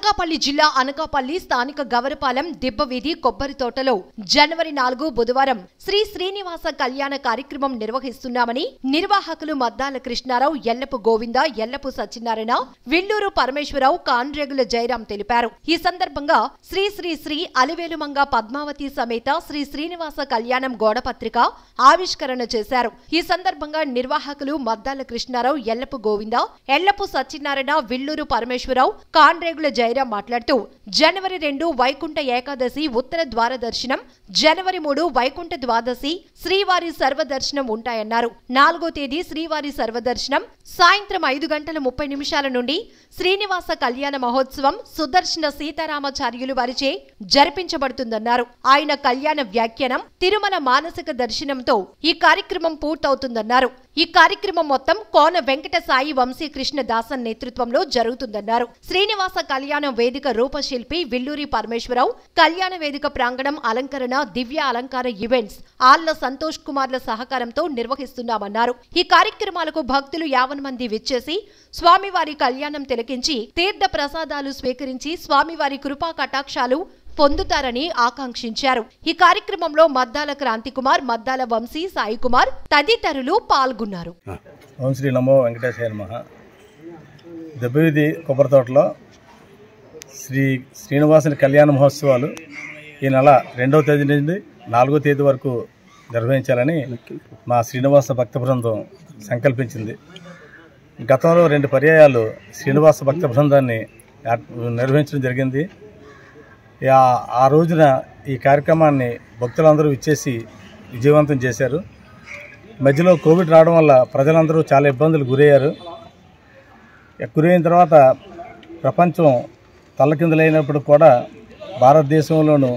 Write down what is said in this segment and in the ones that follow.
అనకాపల్లి జిల్లా అనకాపల్లి స్థానిక గవరపాలెం దిబ్బవీధి కొబ్బరి తోటలో జనవరి నాలుగు బుధవారం శ్రీ శ్రీనివాస కళ్యాణ కార్యక్రమం నిర్వహిస్తున్నామని నిర్వాహకులు మద్దాల కృష్ణారావు ఎల్లపు గోవింద ఎల్లపు సత్యనారాయణ విల్లూరు పరమేశ్వరరావు కాన్రేగుల జయరాం తెలిపారు ఈ సందర్భంగా శ్రీ శ్రీ శ్రీ అలివేలుమంగ పద్మావతి సమేత శ్రీ శ్రీనివాస కళ్యాణం గోడపత్రిక ఆవిష్కరణ చేశారు ఈ సందర్భంగా నిర్వాహకులు మద్దాల కృష్ణారావు ఎల్లపు గోవింద ఎల్లపు సత్యనారాయణ విల్లూరు పరమేశ్వరరావు కాన్రేగుల జయరాం మాట్లాడుతూ జనవరి రెండు వైకుంఠ ఏకాదశి ఉత్తర ద్వార దర్శనం జనవరి మూడు వైకుంఠ ద్వాదశి శ్రీవారి సర్వదర్శనం ఉంటాయన్నారు నాలుగో తేదీ శ్రీవారి సర్వదర్శనం సాయంత్రం ఐదు గంటల ముప్పై నిమిషాల నుండి శ్రీనివాస కళ్యాణ మహోత్సవం సుదర్శన సీతారామాచార్యులు వారిచే జరిపించబడుతుందన్నారు ఆయన కళ్యాణ వ్యాఖ్యానం తిరుమల మానసిక దర్శనంతో ఈ కార్యక్రమం పూర్తవుతుందన్నారు ఈ కార్యక్రమం మొత్తం కోన వెంకట సాయి వంశీకృష్ణ దాసన్ నేతృత్వంలో జరుగుతుందన్నారు శ్రీనివాస కళ్యాణ వేదిక రూపశిల్పి విల్లూరి పరమేశ్వరరావు కళ్యాణ వేదిక ప్రాంగణం అలంకరణ దివ్య అలంకార ఈవెంట్స్ ఆళ్ల సంతోష్ కుమార్ల సహకారంతో నిర్వహిస్తున్నామన్నారు ఈ కార్యక్రమాలకు భక్తులు యావన్ మంది విచ్చేసి స్వామివారి కళ్యాణం తిలకించి తీర్థ ప్రసాదాలు స్వీకరించి స్వామివారి కృపా కటాక్షాలు పొందుతారని ఆకాంక్షించారు ఈ కార్యక్రమంలో మద్దాల క్రాంతికుమార్ మద్దాల వంశీ సాయి కుమార్ తదితరులు పాల్గొన్నారు ఓం శ్రీ నమో వెంకటేశ్వర నమ దెబ్బవీధి కొబ్బరి తోటలో శ్రీ శ్రీనివాసుని కళ్యాణ మహోత్సవాలు ఈ నెల రెండవ తేదీ నుండి నాలుగో తేదీ వరకు నిర్వహించాలని మా శ్రీనివాస భక్త బృందం సంకల్పించింది గతంలో రెండు పర్యాయాలు శ్రీనివాస భక్త బృందాన్ని ఏర్ప- నిర్వహించడం జరిగింది ఆ- ఆ రోజున ఈ కార్యక్రమాన్ని భక్తులందరూ ఇచ్చేసి విజయవంతం చేశారు మధ్యలో కోవిడ్ రావడం వల్ల ప్రజలందరూ చాలా ఇబ్బందులు గురయ్యారు గురైన తర్వాత ప్రపంచం తల్లకిందులైనప్పుడు కూడా భారతదేశంలోనూ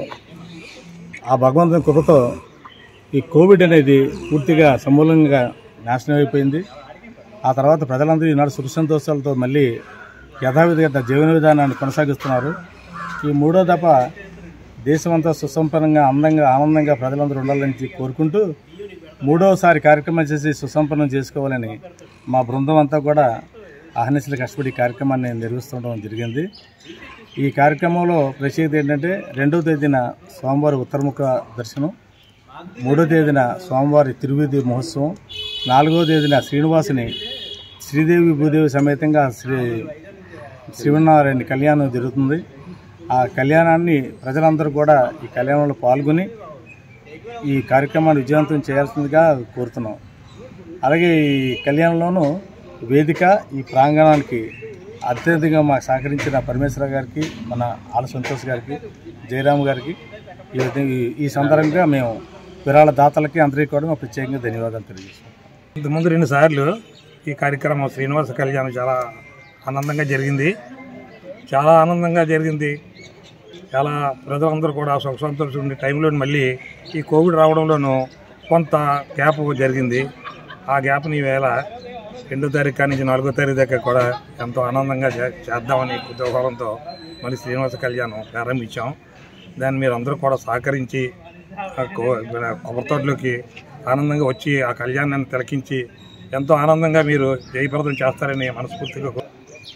ఆ భగవంతుని కృపతో ఈ కోవిడ్ అనేది పూర్తిగా సమూలంగా నాశనం అయిపోయింది ఆ తర్వాత ప్రజలందరూ ఈనాడు సుఖ సంతోషాలతో మళ్ళీ యథావిధిగా జీవన విధానాన్ని కొనసాగిస్తున్నారు ఈ మూడో దఫ దేశమంతా సుసంపన్నంగా అందంగా ఆనందంగా ప్రజలందరూ ఉండాలని కోరుకుంటూ మూడోసారి కార్యక్రమం చేసి సుసంపన్నం చేసుకోవాలని మా బృందం అంతా కూడా అహర్నిశలు కష్టపడి ఈ కార్యక్రమాన్ని నిర్వహిస్తుండడం జరిగింది ఈ కార్యక్రమంలో ప్రత్యేకత ఏంటంటే రెండవ తేదీన స్వామివారి ఉత్తరముఖ దర్శనం మూడో తేదీన స్వామివారి తిరువీధి మహోత్సవం నాలుగో తేదీన శ్రీనివాసుని శ్రీదేవి భూదేవి సమేతంగా శ్రీ శ్రీవన్నారాయణ కళ్యాణం జరుగుతుంది ఆ కళ్యాణాన్ని ప్రజలందరూ కూడా ఈ కళ్యాణంలో పాల్గొని ఈ కార్యక్రమాన్ని విజయవంతం చేయాల్సిందిగా కోరుతున్నాం అలాగే ఈ కళ్యాణంలోనూ వేదిక ఈ ప్రాంగణానికి అత్యధికంగా మాకు సహకరించిన పరమేశ్వర గారికి మన ఆల సంతోష్ గారికి జయరామ్ గారికి ఈ విధంగా ఈ- ఈ సందర్భంగా మేము విరాళ దాతలకి అందరికీ కూడా మేము ప్రత్యేకంగా ధన్యవాదాలు తెలియజేస్తాం ఇంతకుముందు రెండు సార్లు ఈ కార్యక్రమం శ్రీనివాస కళ్యాణం చాలా ఆనందంగా జరిగింది చాలా ఆనందంగా జరిగింది చాలా ప్రజలందరూ కూడా సుఖ సంతోషం ఉండే టైంలో మళ్ళీ ఈ కోవిడ్ రావడంలోనూ కొంత గ్యాప్ జరిగింది ఆ గ్యాప్ని వేళ రెండో తారీఖు నుంచి నాలుగో తారీఖు దాకా కూడా ఎంతో ఆనందంగా చే- చేద్దామని కుతూహలంతో మళ్ళీ శ్రీనివాస కళ్యాణం ప్రారంభించాం దాన్ని మీరు అందరూ కూడా సహకరించి ఆ కో- కొబ్బరి తోటలోకి ఆనందంగా వచ్చి ఆ కళ్యాణాన్ని తిలకించి ఎంతో ఆనందంగా మీరు జయప్రదం చేస్తారని మనస్ఫూర్తిగా కో-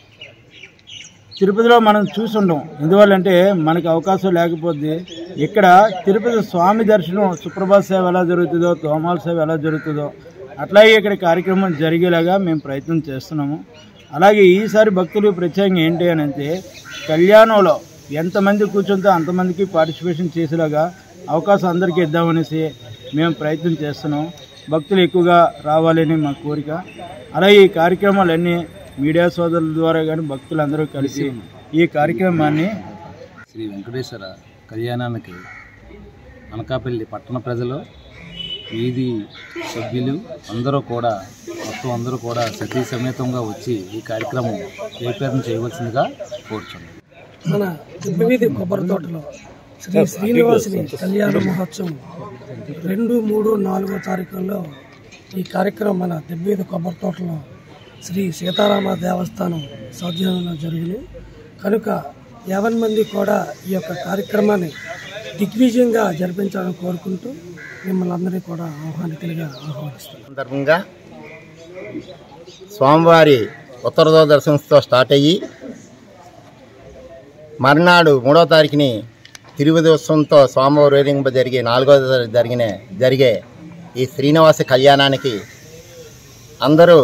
తిరుపతిలో మనం చూసుండం ఎందువల్లంటే మనకి అవకాశం లేకపోతే ఇక్కడ తిరుపతి స్వామి దర్శనం సుప్రభాత సేవ ఎలా జరుగుతుందో తోమాల సేవ ఎలా జరుగుతుందో అట్లాగే ఇక్కడ కార్యక్రమం జరిగేలాగా మేము ప్రయత్నం చేస్తున్నాము అలాగే ఈసారి భక్తులు ప్రత్యేకంగా ఏంటి అని అంటే కళ్యాణంలో ఎంతమంది కూర్చుంటే అంతమందికి పార్టిసిపేషన్ చేసేలాగా అవకాశం అందరికీ ఇద్దామనేసి మేము ప్రయత్నం చేస్తున్నాం భక్తులు ఎక్కువగా రావాలని మా కోరిక అలాగే ఈ కార్యక్రమాలన్నీ మీడియా సోదరుల ద్వారా కానీ భక్తులందరూ కలిసి ఈ కార్యక్రమాన్ని శ్రీ వెంకటేశ్వర కళ్యాణానికి అనకాపల్లి పట్టణ ప్రజలు వీధి సభ్యులు అందరూ కూడా మొత్తం అందరూ కూడా సతీ సమేతంగా వచ్చి ఈ కార్యక్రమం జయప్రదం చేయవలసిందిగా కోరుచున్నాం మన దిబ్బవీధి కొబ్బరి తోటలో శ్రీ శ్రీనివాసుని కళ్యాణ మహోత్సవం రెండు మూడు నాలుగో తారీఖుల్లో ఈ కార్యక్రమం మన దిబ్బవీధి కొబ్బరి తోటలో శ్రీ సీతారామ దేవస్థానం సౌజన్యంలో జరిగింది కనుక యావన్ మంది కూడా ఈ యొక్క కార్యక్రమాన్ని దిగ్విజయంగా జరిపించాలని కోరుకుంటూ మిమ్మల్ని అందరినీ కూడా ఆహ్వానితులుగా ఆహ్వానిస్తున్నాను సందర్భంగా స్వామివారి ఉత్తరదో దర్శనంతో స్టార్ట్ అయ్యి మర్నాడు మూడో తారీఖుని తిరువదోత్సవంతో స్వామివారి ఊరేగింపు జరిగే నాలుగో తారీఖు జరిగిన జరిగే ఈ శ్రీనివాస కళ్యాణానికి అందరూ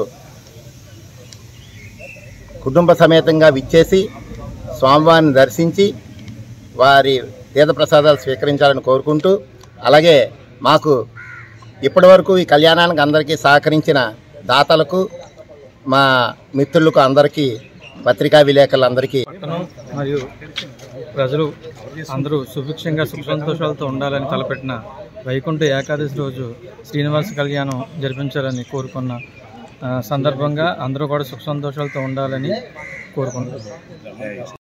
కుటుంబ సమేతంగా విచ్చేసి స్వామివారిని దర్శించి వారి తీర్థప్రసాదాలు స్వీకరించాలని కోరుకుంటూ అలాగే మాకు ఇప్పటివరకు ఈ కళ్యాణానికి అందరికీ సహకరించిన దాతలకు మా మిత్రులకు అందరికీ పత్రికా విలేకరులందరికీ పట్టణం మరియు ప్రజలు అందరూ సుభిక్షంగా సుఖ సంతోషాలతో ఉండాలని తలపెట్టిన వైకుంఠ ఏకాదశి రోజు శ్రీనివాస కళ్యాణం జరిపించాలని కోరుకున్న ఆ, సందర్భంగా అందరూ కూడా సుఖ సంతోషాలతో ఉండాలని కోరుకుంటున్నాను